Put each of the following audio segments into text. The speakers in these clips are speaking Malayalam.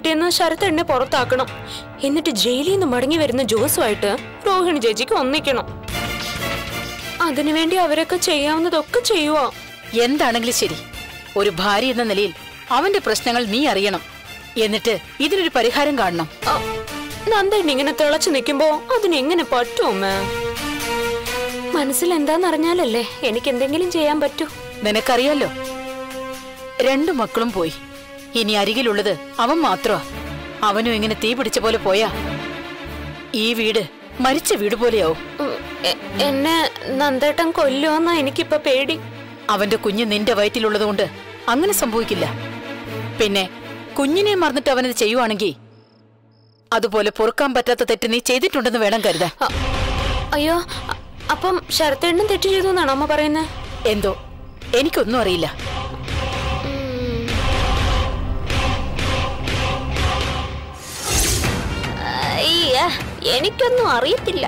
വീട്ടിൽ നിന്ന് ശരത്ത് എന്നെ പുറത്താക്കണം എന്നിട്ട് ജയിലിൽ നിന്ന് മടങ്ങി വരുന്ന ജോസുമായിട്ട് രോഹിണി ചേച്ചിക്ക് ഒന്നിക്കണം അതിനുവേണ്ടി അവരൊക്കെ ചെയ്യാവുന്നതൊക്കെ ചെയ്യുവാ എന്താണെങ്കിലും ശരി ഒരു ഭാര്യ എന്ന നിലയിൽ അവന്റെ പ്രശ്നങ്ങൾ നീ അറിയണം എന്നിട്ട് ഇതിനൊരു പരിഹാരം കാണണം ആ, നന്ദേണ്ണ ഇങ്ങനെ തിളച്ചു നിൽക്കുമ്പോ അതിനെങ്ങനെ പറ്റും അമ്മ മനസ്സിൽ എന്താന്നറിഞ്ഞാലല്ലേ എനിക്ക് എന്തെങ്കിലും ചെയ്യാൻ പറ്റൂ നിനക്കറിയാലോ രണ്ടു മക്കളും പോയി ഇനി അരികിലുള്ളത് അവൻ മാത്രമാ അവനും ഇങ്ങനെ തീ പിടിച്ച പോലെ പോയാ ഈ വീട് മരിച്ച വീട് പോലെയാവും ഉം, എ- എന്നെ നന്ദേട്ടൻ കൊല്ലുമെന്നാ എനിക്കിപ്പൊ പേടി അവന്റെ കുഞ്ഞ് നിന്റെ വയറ്റിലുള്ളത് കൊണ്ട് അങ്ങനെ സംഭവിക്കില്ല പിന്നെ കുഞ്ഞിനെ മറന്നിട്ട് അവനത് ചെയ്യുവാണെങ്കിൽ അതുപോലെ പൊറുക്കാൻ പറ്റാത്ത തെറ്റ് നീ ചെയ്തിട്ടുണ്ടെന്ന് വേണം കരുതാൻ അ- അയ്യോ അ- അപ്പം ശരത്തേണ്ണൻ തെറ്റ് ചെയ്തു എന്നാണോ അമ്മ പറയുന്നത് എന്തോ എനിക്കൊന്നും അറിയില്ല അയ്യ എനിക്കൊന്നും അറിയത്തില്ല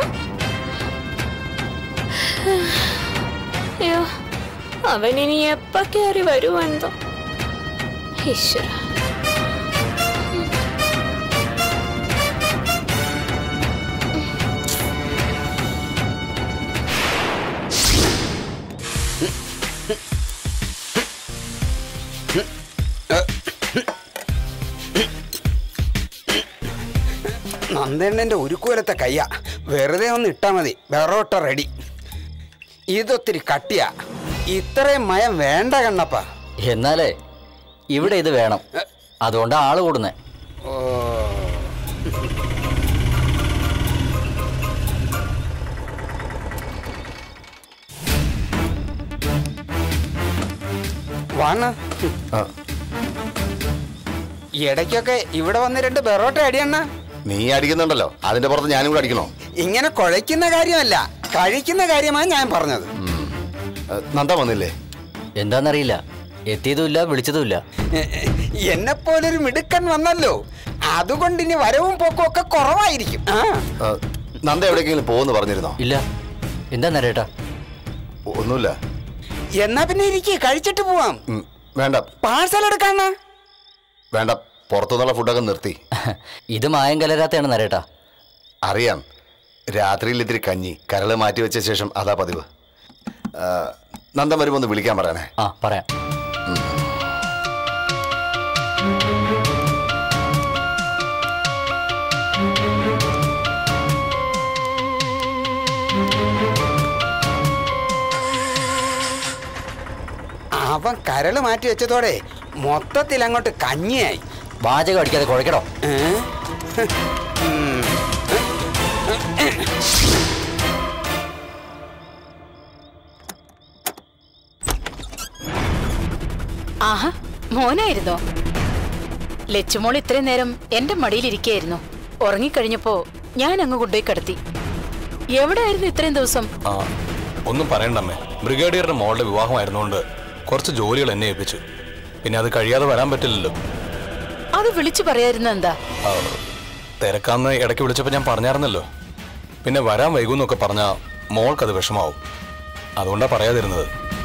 അയ്യോ അവനിനി എപ്പ കയറി വരുമോ എന്തോ ഈശ്വര നന്ദേണ്ണന്റെ ഉരുക്കുവലത്തെ കയ്യ വെറുതെ ഒന്ന് ഇട്ടാ മതി ബെറോട്ട റെഡി ഇതൊത്തിരി കട്ടിയാ ഇത്രയും മയം വേണ്ട കണ്ണപ്പ എന്നാലേ ഇവിടെ ഇത് വേണം അതുകൊണ്ട് ആള് കൂടുന്നേ ഓ വാണ ഇടയ്ക്കൊക്കെ ഇവിടെ വന്ന് രണ്ട് ബെറോട്ട അടിയണ്ണ നീ അടിക്കുന്നുണ്ടല്ലോ അതിന്റെ പുറത്ത് ഞാനും കൂടെ അടിക്കണോ ഇങ്ങനെ കുഴയ്ക്കുന്ന കാര്യമല്ല കഴിക്കുന്ന കാര്യമാണ് ഞാൻ പറഞ്ഞത് നന്ദ വന്നില്ലേ എന്താന്നറിയില്ല എത്തിയതുമില്ല വിളിച്ചതുമില്ല എന്നെ പോലൊരു മിടുക്കൻ വന്നല്ലോ അതുകൊണ്ട് ഇനി വരവും പോക്കും ഒക്കെ കുറവായിരിക്കും ആ ആ, നന്ദ എവിടേക്കെങ്കിലും പോകുമെന്ന് പറഞ്ഞിരുന്നോ ഇല്ല എന്താ നരേട്ടാ ഒന്നുമില്ല എന്നാ പിന്നെ ഇരിക്കെ കഴിച്ചിട്ട് പോവാം ഉം, വേണ്ട പാഴ്സൽ എടുക്കാണ വേണ്ട പുറത്തുനിന്നുള്ള ഫുഡൊക്കെ നിർത്തി ഇത് മായം കലരാത്തയാണ് നരേട്ടാ അറിയാം രാത്രിയിൽ ഇത്തിരി കഞ്ഞി കരള് മാറ്റി വെച്ച ശേഷം അതാ പതിവ് ആ, നന്ദൻ വരുമ്പോ ഒന്ന് വിളിക്കാൻ പറയണേ ആ പറയാം അവൻ കരള് മാറ്റി വെച്ചതോടെ മൊത്തത്തിൽ അങ്ങോട്ട് കഞ്ഞിയായി വാചകം അടിക്കാതെ കുഴക്കടോ ഏ? ഉം. ആഹാ മോനായിരുന്നോ ലച്ചുമോൾ ഇത്രയും നേരം എന്റെ മടിയിലിരിക്കുകയായിരുന്നു ഉറങ്ങിക്കഴിഞ്ഞപ്പോ ഞാൻ അങ്ങ് കൊണ്ടുപോയി കിടത്തി എവിടെയായിരുന്നു ഇത്രയും ദിവസം ആ ഒന്നും പറയണ്ടമ്മേ ബ്രിഗേഡിയറുടെ മോളുടെ വിവാഹമായിരുന്നുകൊണ്ട് കുറച്ച് ജോലികൾ എന്നെ ഏൽപ്പിച്ചു പിന്നെ അത് കഴിയാതെ വരാൻ പറ്റില്ലല്ലോ അത് വിളിച്ചു പറയായിരുന്ന എന്താ ആ, തിരക്കാന്ന് ഇടയ്ക്ക് വിളിച്ചപ്പോൾ ഞാൻ പറഞ്ഞായിരുന്നല്ലോ പിന്നെ വരാൻ വൈകുന്നൊക്കെ പറഞ്ഞാൽ മോൾക്കത് വിഷമാവും അതുകൊണ്ടാണ് പറയാതിരുന്നത്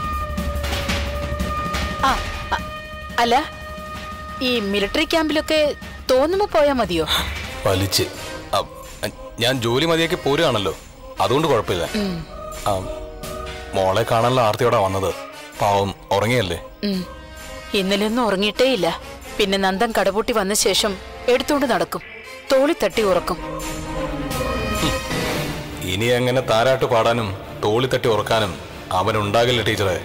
ആ അ- അല്ല ഈ മിലിറ്ററി ക്യാമ്പിലൊക്കെ തോന്നുമ്പോ പോയാ മതിയോ വലിച്ച് ആ, ഞാൻ ജോലി മതിയാക്കി പോരുകയാണല്ലോ അതുകൊണ്ട് കുഴപ്പമില്ല ആ, മോളെ കാണാനുള്ള ആർത്തിയോടാ വന്നത് പാവം ഉറങ്ങിയല്ലേ ഉം. ഇന്നലെയൊന്നും ഉറങ്ങിയിട്ടേ ഇല്ല പിന്നെ നന്ദൻ കടപൂട്ടി വന്ന ശേഷം എടുത്തുകൊണ്ട് നടക്കും തോളി തട്ടി ഉറക്കും ഇനി എങ്ങനെ താരാട്ട് പാടാനും തോളി തട്ടി ഉറക്കാനും അവനുണ്ടാകില്ല ടീച്ചറെ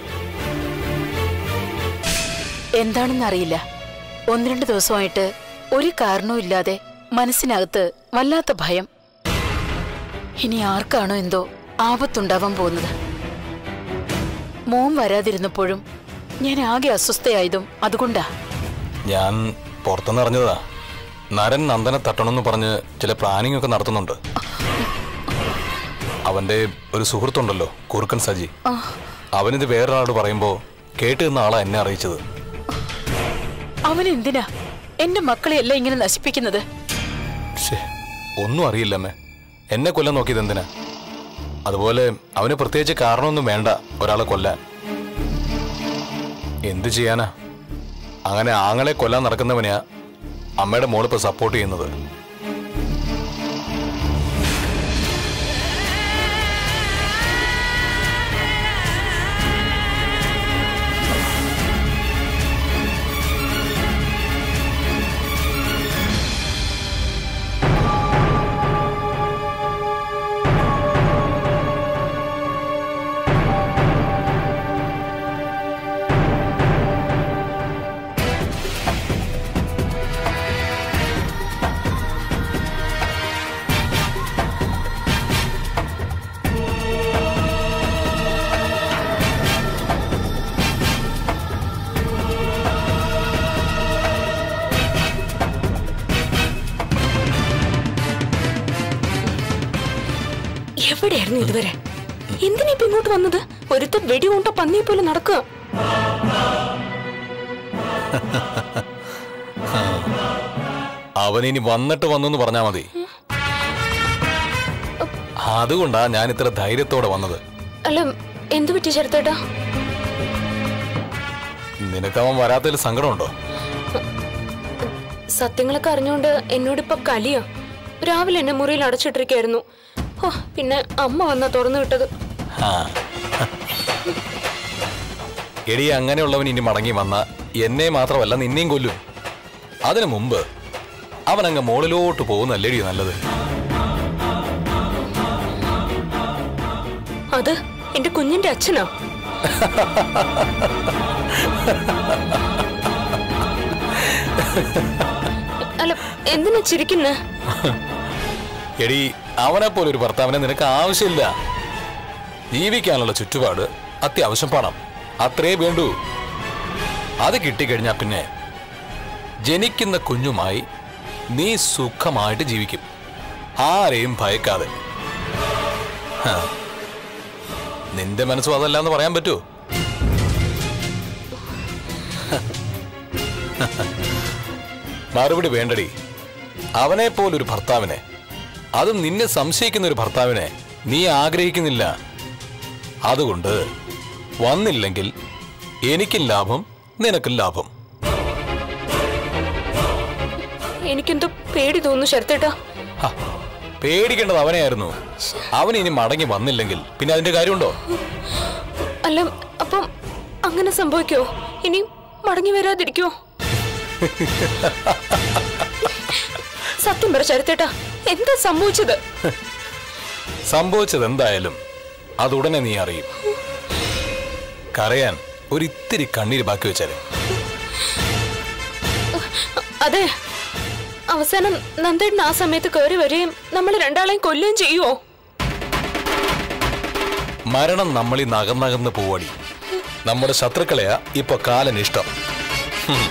എന്താണെന്നറിയില്ല ഒന്ന് രണ്ട് ദിവസമായിട്ട് ഒരു കാരണവും ഇല്ലാതെ മനസ്സിനകത്ത് വല്ലാത്ത ഭയം ഇനി ആർക്കാണോ എന്തോ ആപത്തുണ്ടാവാൻ പോകുന്നത് മോൻ വരാതിരുന്നപ്പോഴും ഞാൻ ആകെ അസ്വസ്ഥയായതും അതുകൊണ്ടാ ഞാൻ പുറത്തുനിന്ന് അറിഞ്ഞതാ നരൻ നന്ദനെ തട്ടണമെന്ന് പറഞ്ഞ് ചില പ്ലാനിംഗ് ഒക്കെ നടത്തുന്നുണ്ട് അവന്റെ ഒരു സുഹൃത്തുണ്ടല്ലോ കുറുക്കൻ സജി അവനിത് വേറൊരാളോട് പറയുമ്പോ കേട്ട് നിന്ന ആളാ എന്നെ അറിയിച്ചത് അവൻ എന്തിനാ എന്റെ മക്കളെയല്ല ഇങ്ങനെ നശിപ്പിക്കുന്നത് ശ്ശേ, ഒന്നും അറിയില്ലമ്മേ എന്നെ കൊല്ലാൻ നോക്കിയത് എന്തിനാ അതുപോലെ അവന് പ്രത്യേകിച്ച് കാരണമൊന്നും വേണ്ട ഒരാളെ കൊല്ലാൻ എന്ത് ചെയ്യാനാ അങ്ങനെ ആങ്ങളെ കൊല്ലാൻ നടക്കുന്നവനെയാ അമ്മയുടെ മോളിപ്പോ സപ്പോർട്ട് ചെയ്യുന്നത് എവിടെയായിരുന്നു ഇതുവരെ എന്തിനാ ഇപ്പൊ ഇങ്ങോട്ട് വന്നത് ഒരുത്ത വെടികൊണ്ട പന്നിയെ പോലെ നടക്കുക അവൻ ഇനി വന്നിട്ട് വന്നു എന്ന് പറഞ്ഞാ മതി അതുകൊണ്ടാ ഞാൻ ഇത്ര ധൈര്യത്തോടെ വന്നത് അല്ല എന്തു പറ്റി ചേർത്തേട്ടാ നിനക്ക് അവൻ വരാത്തതിൽ സങ്കടമുണ്ടോ സത്യങ്ങളൊക്കെ അറിഞ്ഞുകൊണ്ട് എന്നോടിപ്പൊ കലിയോ രാവിലെ എന്നെ മുറിയിൽ അടച്ചിട്ടിരിക്കായിരുന്നു ഓ പിന്നെ അമ്മ വന്നാ തുറന്നു വിട്ടത് ആ. എടി അങ്ങനെയുള്ളവൻ ഇനി മടങ്ങി വന്ന എന്നെ മാത്രമല്ല നിന്നെയും കൊല്ലും അതിനു മുമ്പ് അവൻ അങ്ങ് മുകളിലോട്ട് പോകുന്നല്ലേടി നല്ലത് അത് എന്റെ കുഞ്ഞിന്റെ അച്ഛനോ അല്ല എന്തിനാ ചിരിക്കുന്നേ എടി അവനെ പോലെ ഒരു ഭർത്താവിനെ നിനക്ക് ആവശ്യമില്ല ജീവിക്കാനുള്ള ചുറ്റുപാട് അത്യാവശ്യം പണം അത്രേ വേണ്ടൂ അത് കിട്ടിക്കഴിഞ്ഞാ പിന്നെ ജനിക്കുന്ന കുഞ്ഞുമായി നീ സുഖമായിട്ട് ജീവിക്കും ആരെയും ഭയക്കാതെ ഹ. നിന്റെ മനസ്സും അതല്ല എന്ന് പറയാൻ പറ്റുമോ മറുപടി വേണ്ടടി അവനെ പോലൊരു ഭർത്താവിനെ അതും നിന്നെ സംശയിക്കുന്ന ഒരു ഭർത്താവിനെ നീ ആഗ്രഹിക്കുന്നില്ല അതുകൊണ്ട് വന്നില്ലെങ്കിൽ എനിക്കും ലാഭം നിനക്കും ലാഭം എനിക്കെന്തോ പേടി തോന്നുന്നു ശരത്തേട്ടാ ഹ, പേടിക്കേണ്ടത് അവനെയായിരുന്നു അവൻ ഇനി മടങ്ങി വന്നില്ലെങ്കിൽ പിന്നെ അതിന്റെ കാര്യമുണ്ടോ അല്ല അപ്പം അങ്ങനെ സംഭവിക്കോ ഇനി മടങ്ങി വരാതിരിക്കോ സത്യം പറ ശരത്തേട്ടാ എന്താ സംഭവിച്ചത് സംഭവിച്ചത് എന്തായാലും അതുടനെ നീ അറിയും കരയാൻ ഒരിത്തിരി കണ്ണീര് ബാക്കി വെച്ചാല് അതെ അവസാനം നന്ദേട്ടൻ ആ സമയത്ത് കയറി വരികയും നമ്മൾ രണ്ടാളെയും കൊല്ലുകയും ചെയ്യുവോ മരണം നമ്മളീ നകന്നകന്ന് പോവടി നമ്മുടെ ശത്രുക്കളെയാ ഇപ്പൊ കാലനിഷ്ടം ഹും.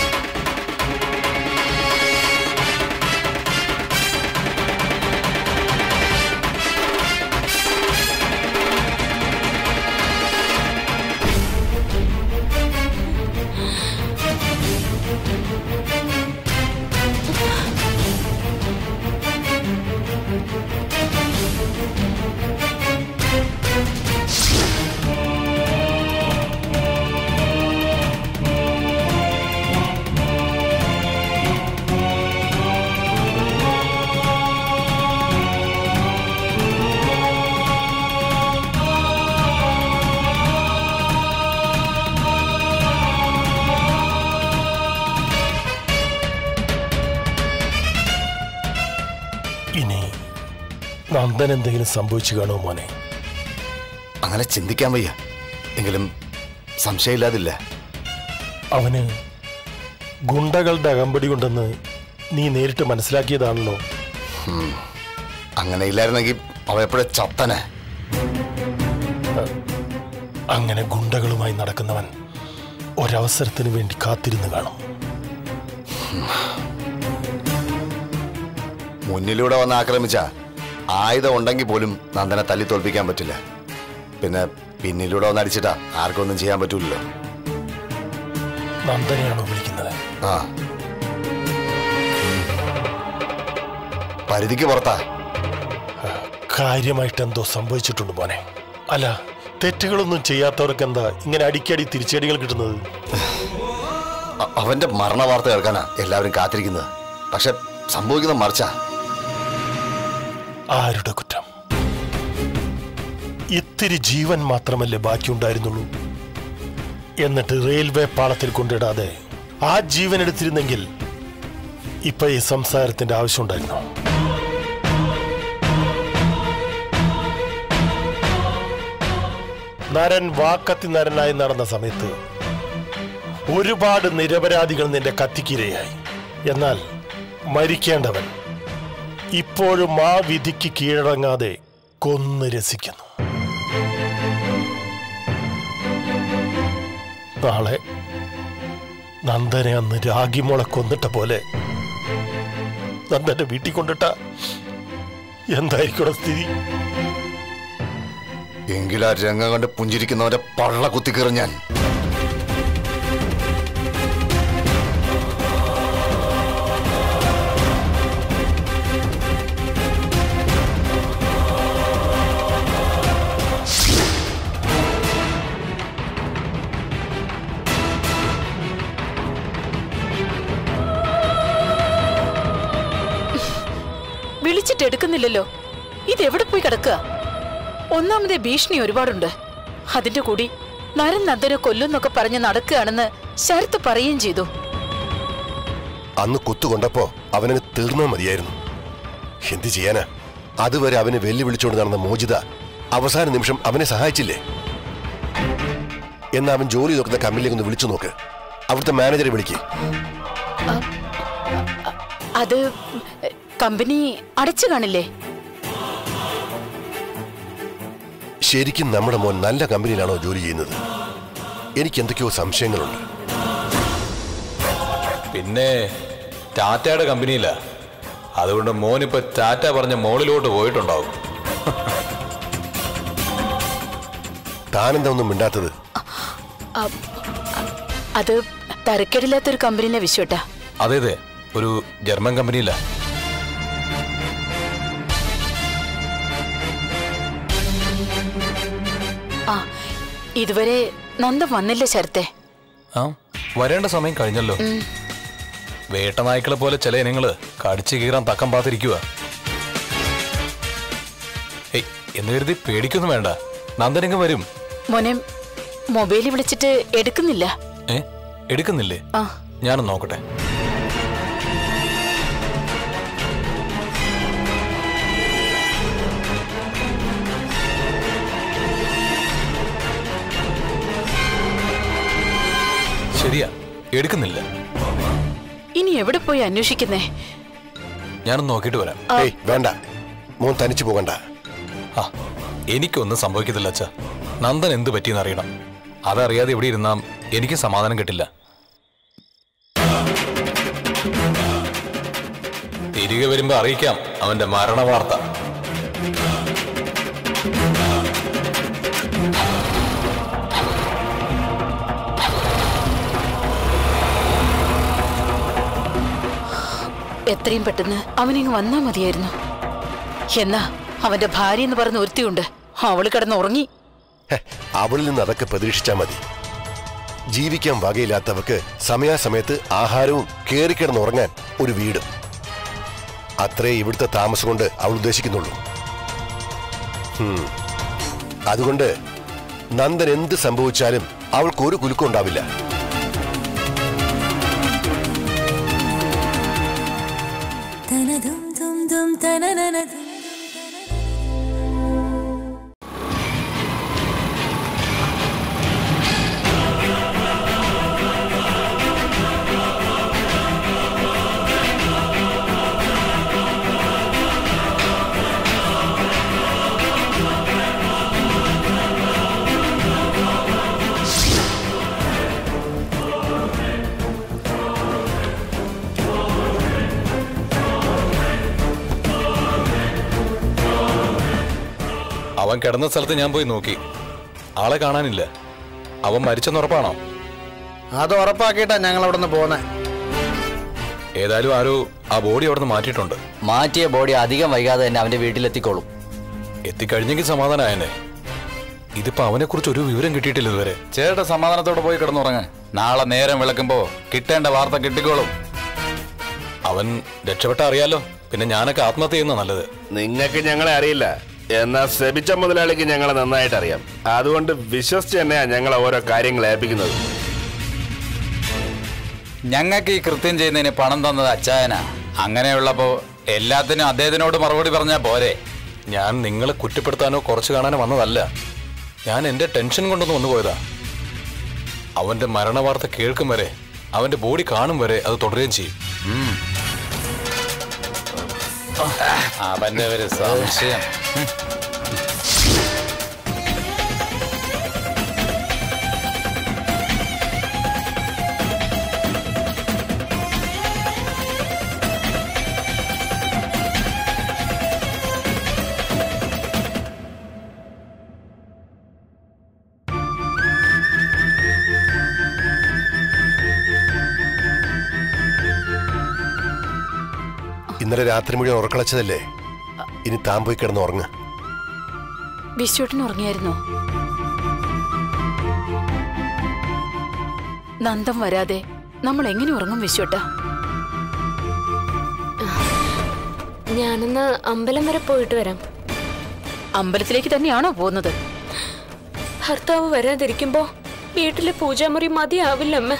ഇനി നന്ദൻ എന്തെങ്കിലും സംഭവിച്ചു കാണുമോ മോനെ അങ്ങനെ ചിന്തിക്കാൻ വയ്യ എങ്കിലും സംശയമില്ലാതില്ല അവന് ഗുണ്ടകളുടെ അകമ്പടി കൊണ്ടെന്ന് നീ നേരിട്ട് മനസ്സിലാക്കിയതാണല്ലോ അങ്ങനെ ഇല്ലായിരുന്നെങ്കിൽ അവ എപ്പോഴും ചത്തനെ അങ്ങനെ ഗുണ്ടകളുമായി നടക്കുന്നവൻ ഒരവസരത്തിന് വേണ്ടി കാത്തിരുന്ന് കാണും മുന്നിലൂടെ വന്ന് ആക്രമിച്ച ആയുധം ഉണ്ടെങ്കിൽ പോലും നന്ദനെ തല്ലി തോൽപ്പിക്കാൻ പറ്റില്ല പിന്നെ പിന്നിലൂടെ വന്ന് അടിച്ചിട്ടാ ആർക്കൊന്നും ചെയ്യാൻ പറ്റൂലല്ലോ നന്ദനെയാണോ വിളിക്കുന്നത് ആ പരിധിക്ക് പുറത്താ കാര്യമായിട്ട് എന്തോ സംഭവിച്ചിട്ടുണ്ട് മോനെ അല്ല തെറ്റുകളൊന്നും ചെയ്യാത്തവർക്ക് എന്താ ഇങ്ങനെ അടിക്കടി തിരിച്ചടികൾ കിട്ടുന്നത് അ- അവന്റെ മരണ വാർത്ത കേൾക്കാനാ എല്ലാവരും കാത്തിരിക്കുന്നത് പക്ഷെ സംഭവിക്കുന്ന മറിച്ചാ ആരുടെ കുറ്റം ഇത്തിരി ജീവൻ മാത്രമല്ലേ ബാക്കിയുണ്ടായിരുന്നുള്ളൂ എന്നിട്ട് റെയിൽവേ പാളത്തിൽ കൊണ്ടിടാതെ ആ ജീവൻ എടുത്തിരുന്നെങ്കിൽ ഇപ്പൊ ഈ സംസാരത്തിന്റെ ആവശ്യമുണ്ടായിരുന്നു നരൻ വാക്കത്തി നരനായി നടന്ന സമയത്ത് ഒരുപാട് നിരപരാധികൾ നിന്റെ കത്തിക്കിരയായി എന്നാൽ മരിക്കേണ്ടവൻ ഇപ്പോഴും ആ വിധിക്ക് കീഴടങ്ങാതെ കൊന്നു രസിക്കുന്നു നാളെ നന്ദനെ അന്ന് രാഗിമോളെ കൊന്നിട്ട പോലെ നന്ദന്റെ വീട്ടിൽ കൊണ്ടിട്ട എന്തായിരിക്കും സ്ഥിതി എങ്കിലും ആ രംഗം കണ്ട് പുഞ്ചിരിക്കുന്നവന്റെ പള്ള കുത്തിക്കീറും ഞാൻ വിളിച്ചിട്ട് എടുക്കുന്നില്ലല്ലോ ഇതെവിടെ പോയി കിടക്കുക ഒന്നാമതെ ഭീഷണി ഒരുപാടുണ്ട് അതിന്റെ കൂടി നരൻ നന്ദനെ കൊല്ലുന്നൊക്കെ പറഞ്ഞ് നടക്കുകയാണെന്ന് ശരത്ത് പറയുകയും ചെയ്തു അന്ന് കുത്തുകൊണ്ടപ്പോ അവനെ തീർന്നാ മതിയായിരുന്നു എന്ത് ചെയ്യാനാ അതുവരെ അവനെ വെല്ലുവിളിച്ചുകൊണ്ട് നടന്ന മോചിത അവസാന നിമിഷം അവനെ സഹായിച്ചില്ലേ എന്നാ അവൻ ജോലി നോക്കുന്ന കമ്പനിയിലേക്ക് ഒന്ന് വിളിച്ചു നോക്ക് അവിടുത്തെ മാനേജറെ വിളിക്ക് അത് കമ്പനി അടച്ചു കാണില്ലേ ശരിക്കും നമ്മുടെ മോൻ നല്ല കമ്പനിയിലാണോ ജോലി ചെയ്യുന്നത് എനിക്ക് എന്തൊക്കെയോ സംശയങ്ങളുണ്ട് പിന്നെ ടാറ്റയുടെ കമ്പനിയില്ല അതുകൊണ്ട് മോനിപ്പോ ടാറ്റ പറഞ്ഞ മോളിലോട്ട് പോയിട്ടുണ്ടാവും താനെന്താ ഒന്നും മിണ്ടാത്തത് അത് തരക്കേടില്ലാത്തൊരു കമ്പനിയിലെ വിശ്വട്ടാ അതെ അതെ ഒരു ജർമ്മൻ കമ്പനിയില്ല ആ ഇതുവരെ നന്ദ വന്നില്ല ശരത്തെ ആ വരേണ്ട സമയം കഴിഞ്ഞല്ലോ വേട്ടനായ്ക്കളെ പോലെ ചില ഇനങ്ങള് കടിച്ചു കീറാൻ തക്കം പാത്തിരിക്കുക ഏയ് എന്ന് കരുതി പേടിക്കൊന്നും വേണ്ട നന്ദനങ്ങ് വരും മോനെ മൊബൈലിൽ വിളിച്ചിട്ട് എടുക്കുന്നില്ല ഏ എടുക്കുന്നില്ലേ ആ ഞാനൊന്ന് നോക്കട്ടെ ശരിയാ എടുക്കുന്നില്ല ഇനി എവിടെ പോയി അന്വേഷിക്കുന്നേ ഞാനൊന്ന് നോക്കിയിട്ട് വരാം ഏയ് വേണ്ട മോൻ തനിച്ചു പോകണ്ട ആ എനിക്കൊന്നും സംഭവിക്കത്തില്ല അച്ഛ നന്ദൻ എന്ത് പറ്റിയെന്ന് അറിയണം അതറിയാതെ ഇവിടെ ഇരുന്നാ എനിക്ക് സമാധാനം കിട്ടില്ല തിരികെ വരുമ്പോ അറിയിക്കാം അവന്റെ മരണവാർത്ത എത്രയും പെട്ടെന്ന് അവനിങ്ങ് വന്നാ മതിയായിരുന്നു എന്നാ അവന്റെ ഭാര്യ എന്ന് പറഞ്ഞ ഒരുത്തിയുണ്ട് അവള് കിടന്ന് ഉറങ്ങി ഹെ, അവളിൽ നിന്ന് അതൊക്കെ പ്രതീക്ഷിച്ചാൽ മതി ജീവിക്കാൻ വകയില്ലാത്തവർക്ക് സമയാസമയത്ത് ആഹാരവും കേറിക്കിടന്ന് ഉറങ്ങാൻ ഒരു വീടും അത്രേ ഇവിടുത്തെ താമസം കൊണ്ട് അവൾ ഉദ്ദേശിക്കുന്നുള്ളൂ ഹും. അതുകൊണ്ട് നന്ദൻ എന്ത് സംഭവിച്ചാലും അവൾക്ക് ഒരു കുലുക്കം ഉണ്ടാവില്ല തനതും തും തും തനനനതും അവൻ കിടന്ന സ്ഥലത്ത് ഞാൻ പോയി നോക്കി ആളെ കാണാനില്ല അവൻ മരിച്ചെന്ന് ഉറപ്പാണോ അത് ഉറപ്പാക്കിയിട്ടാ ഞങ്ങൾ അവിടെ നിന്ന് പോകുന്നത് ഏതായാലും ആരോ ആ ബോഡി അവിടെ നിന്ന് മാറ്റിയിട്ടുണ്ട് മാറ്റിയ ബോഡി അധികം വൈകാതെ തന്നെ അവന്റെ വീട്ടിലെത്തിക്കോളും എത്തിക്കഴിഞ്ഞെങ്കിൽ സമാധാനമായനെ ഇതിപ്പോ അവനെ കുറിച്ച് ഒരു വിവരം കിട്ടിയിട്ടില്ല ഇതുവരെ ചേട്ട സമാധാനത്തോടെ പോയി കിടന്നുറങ്ങ് നാളെ നേരം വിളക്കുമ്പോ കിട്ടേണ്ട വാർത്ത കിട്ടിക്കോളും അവൻ രക്ഷപ്പെട്ട അറിയാലോ പിന്നെ ഞാനൊക്കെ ആത്മഹത്യ ചെയ്യുന്ന നല്ലത് നിങ്ങൾക്ക് ഞങ്ങളെ അറിയില്ല എന്നാൽ സെബിച്ച മുതലാളിക്ക് ഞങ്ങളെ നന്നായിട്ട് അറിയാം അതുകൊണ്ട് വിശ്വസിച്ച് തന്നെയാ ഞങ്ങളെ ഓരോ കാര്യങ്ങൾ ഏൽപ്പിക്കുന്നത് ഞങ്ങൾക്ക് ഈ കൃത്യം ചെയ്യുന്നതിന് പണം തന്നത് അച്ചായനാ അങ്ങനെയുള്ളപ്പോ എല്ലാത്തിനും അദ്ദേഹത്തിനോട് മറുപടി പറഞ്ഞാ പോരെ ഞാൻ നിങ്ങളെ കുറ്റപ്പെടുത്താനോ കുറച്ച് കാണാനോ വന്നതല്ല ഞാൻ എന്റെ ടെൻഷൻ കൊണ്ടൊന്ന് വന്നു പോയതാ അവന്റെ മരണവാർത്ത കേൾക്കും വരെ അവന്റെ ബോഡി കാണും വരെ അത് തുടരുകയും ചെയ്യും അവന്റെ ഒരു സംശയം ഉം. ഇന്നലെ രാത്രി മുഴുവൻ ഉറക്കളച്ചതല്ലേ ഇനി താൻ പോയി കിടന്ന് ഉറങ്ങ് വിശ്വട്ടൻ ഉറങ്ങിയായിരുന്നോ നന്ദം വരാതെ നമ്മൾ എങ്ങനെ ഉറങ്ങും വിശ്വട്ട ഞാനൊന്ന് അമ്പലം വരെ പോയിട്ട് വരാം അമ്പലത്തിലേക്ക് തന്നെയാണോ പോകുന്നത് ഭർത്താവ് വരാതിരിക്കുമ്പോ വീട്ടിലെ പൂജാമുറി മതിയാവില്ല അമ്മ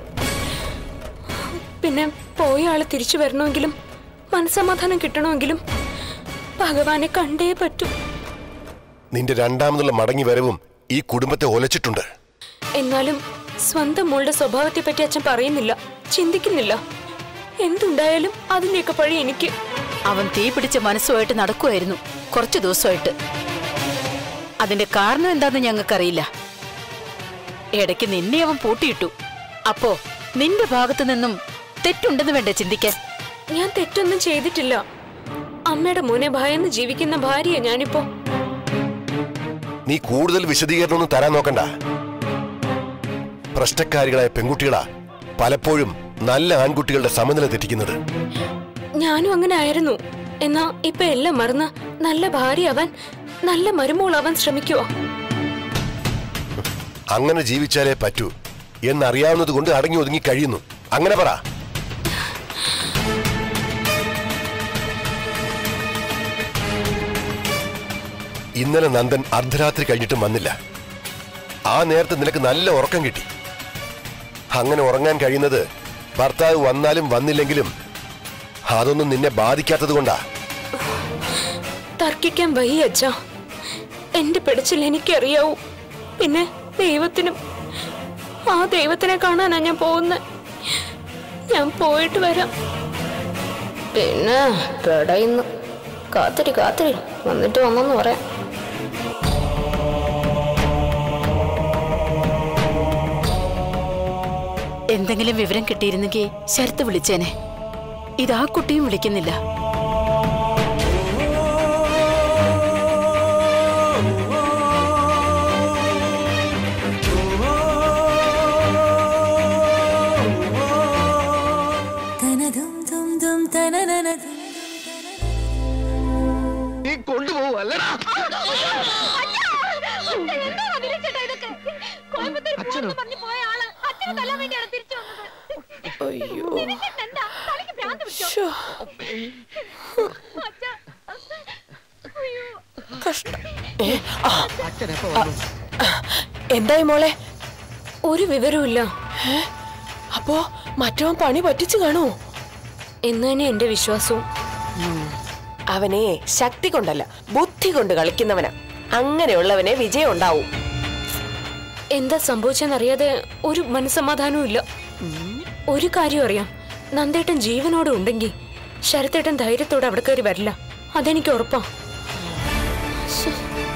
പിന്നെ പോയ ആള് തിരിച്ചു വരണമെങ്കിലും മനസമാധാനം കിട്ടണമെങ്കിലും ഭഗവാനെ കണ്ടേ പറ്റൂ നിന്റെ രണ്ടാമതുള്ള മടങ്ങി വരവും ഈ കുടുംബത്തെ ഒലച്ചിട്ടുണ്ട് എന്നാലും സ്വന്തം മോളുടെ സ്വഭാവത്തെ പറ്റി അച്ഛൻ പറയുന്നില്ല ചിന്തിക്കുന്നില്ല എന്തുണ്ടായാലും അതിന്റെയൊക്കെ പഴി എനിക്ക് അവൻ തീ പിടിച്ച മനസ്സുമായിട്ട് നടക്കുമായിരുന്നു കുറച്ചു ദിവസമായിട്ട് അതിന്റെ കാരണം എന്താന്ന് ഞങ്ങൾക്കറിയില്ല ഇടയ്ക്ക് നിന്നെ അവൻ പൂട്ടിയിട്ടു അപ്പോ നിന്റെ ഭാഗത്തു നിന്നും തെറ്റുണ്ടെന്ന് വേണ്ടേ ചിന്തിക്കാൻ ഞാൻ തെറ്റൊന്നും ചെയ്തിട്ടില്ല അമ്മയുടെ മോനെ ഭയന്ന് ജീവിക്കുന്ന ഭാര്യയാ ഞാനിപ്പോ നീ കൂടുതൽ വിശദീകരണമൊന്നും തരാൻ നോക്കണ്ട പ്രശ്നക്കാരികളായ പെൺകുട്ടികളാ പലപ്പോഴും നല്ല ആൺകുട്ടികളുടെ സമനില തെറ്റിക്കുന്നത് ഞാനും അങ്ങനെ ആയിരുന്നു എന്നാ ഇപ്പൊ എല്ലാം മറന്ന് നല്ല ഭാര്യയാവാൻ നല്ല മരുമോളാവാൻ ശ്രമിക്കുവോ അങ്ങനെ ജീവിച്ചാലേ പറ്റൂ എന്നറിയാവുന്നത് കൊണ്ട് അടങ്ങി ഒതുങ്ങി കഴിയുന്നു അങ്ങനെ പറ ഇന്നലെ നന്ദൻ അർദ്ധരാത്രി കഴിഞ്ഞിട്ടും വന്നില്ല ആ നേരത്തെ നിനക്ക് നല്ല ഉറക്കം കിട്ടി അങ്ങനെ ഉറങ്ങാൻ കഴിയുന്നത് ഭർത്താവ് വന്നാലും വന്നില്ലെങ്കിലും അതൊന്നും നിന്നെ ബാധിക്കാത്തത് കൊണ്ടാ തർക്കിക്കാൻ വയ്യ അച്ഛാ എന്റെ പിടിച്ചിൽ എനിക്കറിയാവൂ പിന്നെ ദൈവത്തിനും ആ ദൈവത്തിനെ കാണാനാ ഞാൻ പോകുന്നത് ഞാൻ പോയിട്ട് വരാം പിന്നെ പെടയുന്നു കാത്തിരി കാത്തിരി വന്നിട്ട് വന്നെന്ന് പറയാം എന്തെങ്കിലും വിവരം കിട്ടിയിരുന്നെങ്കിൽ ശരത്ത് വിളിച്ചേനെ ഇതാ കുട്ടിയും വിളിക്കുന്നില്ല തനതും തും തും തനനനതും നീ കൊണ്ടുപോകും അല്ലടാ അച്ഛനോ എന്തായി മോളെ ഒരു വിവരവുമില്ല അപ്പോ മറ്റവൻ പണി പറ്റിച്ചു കാണോ എന്ന് തന്നെ എന്റെ വിശ്വാസവും അവനെ ശക്തി കൊണ്ടല്ല ബുദ്ധി കൊണ്ട് കളിക്കുന്നവനാ അങ്ങനെയുള്ളവനെ വിജയം ഉണ്ടാവും എന്താ സംഭവിച്ചെന്നറിയാതെ ഒരു മനസ്സമാധാനവും ഇല്ല ഒരു കാര്യം അറിയാം നന്ദേട്ടൻ ജീവനോടെ ഉണ്ടെങ്കിൽ ശരത്തേട്ടൻ ധൈര്യത്തോടെ അവിടെ കയറി വരില്ല അതെനിക്ക് ഉറപ്പാ ശ്ശെ.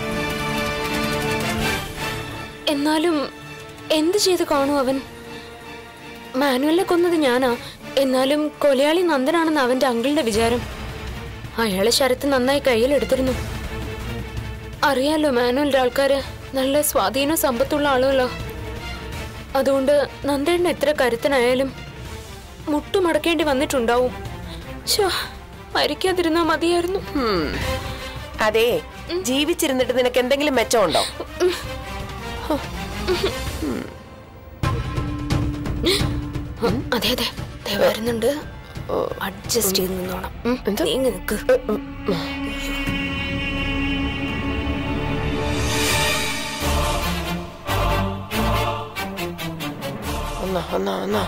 എന്നാലും എന്ത് ചെയ്ത് കാണും അവൻ മാനുവലിനെ കൊന്നത് ഞാനാ എന്നാലും കൊലയാളി നന്ദനാണെന്ന് അവന്റെ അങ്കിളിന്റെ വിചാരം അയാളെ ശരത്ത് നന്നായി കയ്യിലെടുത്തിരുന്നു അറിയാലോ മാനുവലിന്റെ ആൾക്കാര് നല്ല സ്വാധീന സമ്പത്തുള്ള ആളുകളാ അതുകൊണ്ട് നന്ദേണ്ണ എത്ര കരുത്തനായാലും മുട്ടുമടക്കേണ്ടി വന്നിട്ടുണ്ടാവും ശോ മരിക്കാതിരുന്നാ മതിയായിരുന്നു അതെ ജീവിച്ചിരുന്നിട്ട് നിനക്ക് എന്തെങ്കിലും മെച്ചമുണ്ടോ അതെ അതെ ദേ വരുന്നുണ്ട് അഡ്ജസ്റ്റ് ചെയ്ത് നിന്നോണം ഉം, നീങ്ങി നിക്ക് ഒന്നാ ഒന്നാ ഒന്നാ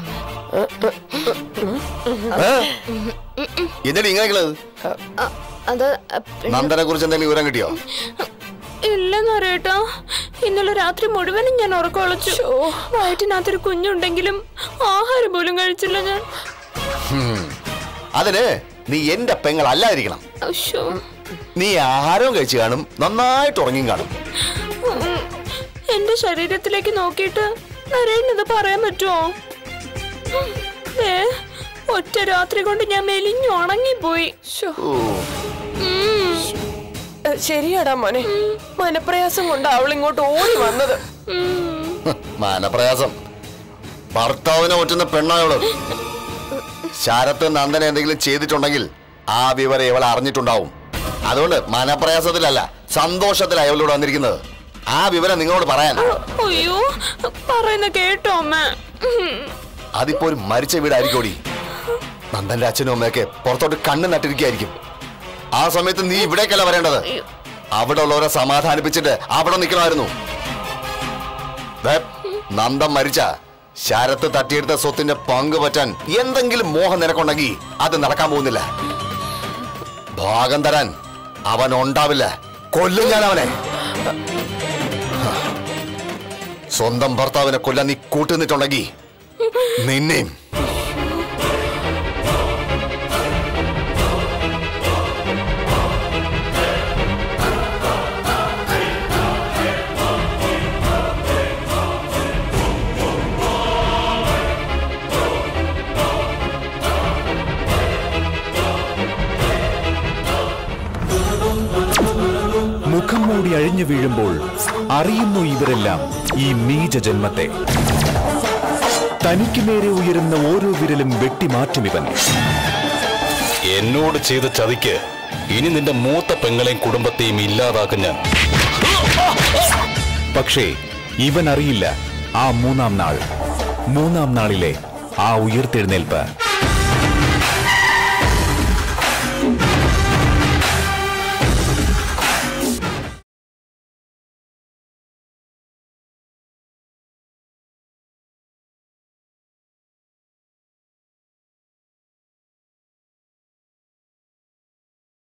എന്താണ് ഇങ്ങനെയുള്ളത് അ- അത് അ, പിന്നെ- നന്ദനെ കുറിച്ച് എന്തെങ്കിലും വിവരം കിട്ടിയോ ഇല്ലെന്നറിയട്ടോ ഇന്നലെ രാത്രി മുഴുവനും ഞാൻ ഉറക്കൊളച്ചു വയറ്റിനകത്തൊരു കുഞ്ഞുണ്ടെങ്കിലും ആഹാരം പോലും കഴിച്ചില്ല ഞാൻ ഹും. അതിന് നീ എന്റെ പെങ്ങൾ അല്ലാതിരിക്കണം അശ്ശോ. നീ ആഹാരവും കഴിച്ചു കാണും നന്നായിട്ട് ഉറങ്ങിയും കാണും ഉം. എന്റെ ശരീരത്തിലേക്ക് നോക്കിയിട്ട് നരേണിത് പറയാൻ പറ്റുമോ ഉം. ഏ ഒറ്റ രാത്രി കൊണ്ട് ഞാൻ മെലിഞ്ഞു ഉണങ്ങിപ്പോയി ശ്ശോ. ഉം. ഏ, ശരിയാടാ മോനെ മനപ്രയാസം കൊണ്ട് അവൾ ഇങ്ങോട്ട് ഓടി വന്നത് ഹ്, മാനപ്രയാസം ഭർത്താവിനെ ഒറ്റുന്ന പെണ്ണായോള് ശരത്ത് നന്ദന എന്തെങ്കിലും ചെയ്തിട്ടുണ്ടെങ്കിൽ ആ വിവരം ഇവൾ അറിഞ്ഞിട്ടുണ്ടാവും അതുകൊണ്ട് മനപ്രയാസത്തിലല്ല സന്തോഷത്തിലാ ഇവളോട് വന്നിരിക്കുന്നത് ആ വിവരം നിങ്ങളോട് പറയാൻ അയ്യോ പറയുന്ന കേട്ടോ അമ്മ ഉം. അതിപ്പോ ഒരു മരിച്ച വീടായിരിക്കോടി നന്ദന്റെ അച്ഛനും അമ്മയൊക്കെ പുറത്തോട്ട് കണ്ണ് നട്ടിരിക്കുകയായിരിക്കും ആ സമയത്ത് നീ ഇവിടേക്കല്ല വരേണ്ടത് അവിടെ ഉള്ളവരെ സമാധാനിപ്പിച്ചിട്ട് അവിടെ നിൽക്കണമായിരുന്നു ദേ, നന്ദൻ മരിച്ച ശരത്ത് തട്ടിയെടുത്ത സ്വത്തിന്റെ പങ്ക് പറ്റാൻ എന്തെങ്കിലും മോഹം നിനക്കുണ്ടെങ്കിൽ അത് നടക്കാൻ പോകുന്നില്ല ഭാഗം തരാൻ അവൻ ഉണ്ടാവില്ല കൊല്ലും ഞാൻ അവനെ സ്വന്തം ഭർത്താവിനെ കൊല്ലാൻ നീ കൂട്ടുനിന്നിട്ടുണ്ടെങ്കിൽ നിന്നെയും മുഖം മൂടി അഴിഞ്ഞു വീഴുമ്പോൾ അറിയുന്നു ഇവരെല്ലാം ഈ നീച ജന്മത്തെ തനിക്ക് നേരെ ഉയരുന്ന ഓരോ വിരലും വെട്ടിമാറ്റും ഇവൻ എന്നോട് ചെയ്ത ചതിക്ക് ഇനി നിന്റെ മൂത്ത പെങ്ങളെയും കുടുംബത്തെയും ഇല്ലാതാക്കും ഞാൻ പക്ഷേ ഇവൻ അറിയില്ല ആ മൂന്നാം നാൾ മൂന്നാം നാളിലെ ആ ഉയർത്തെഴുന്നേൽപ്പ്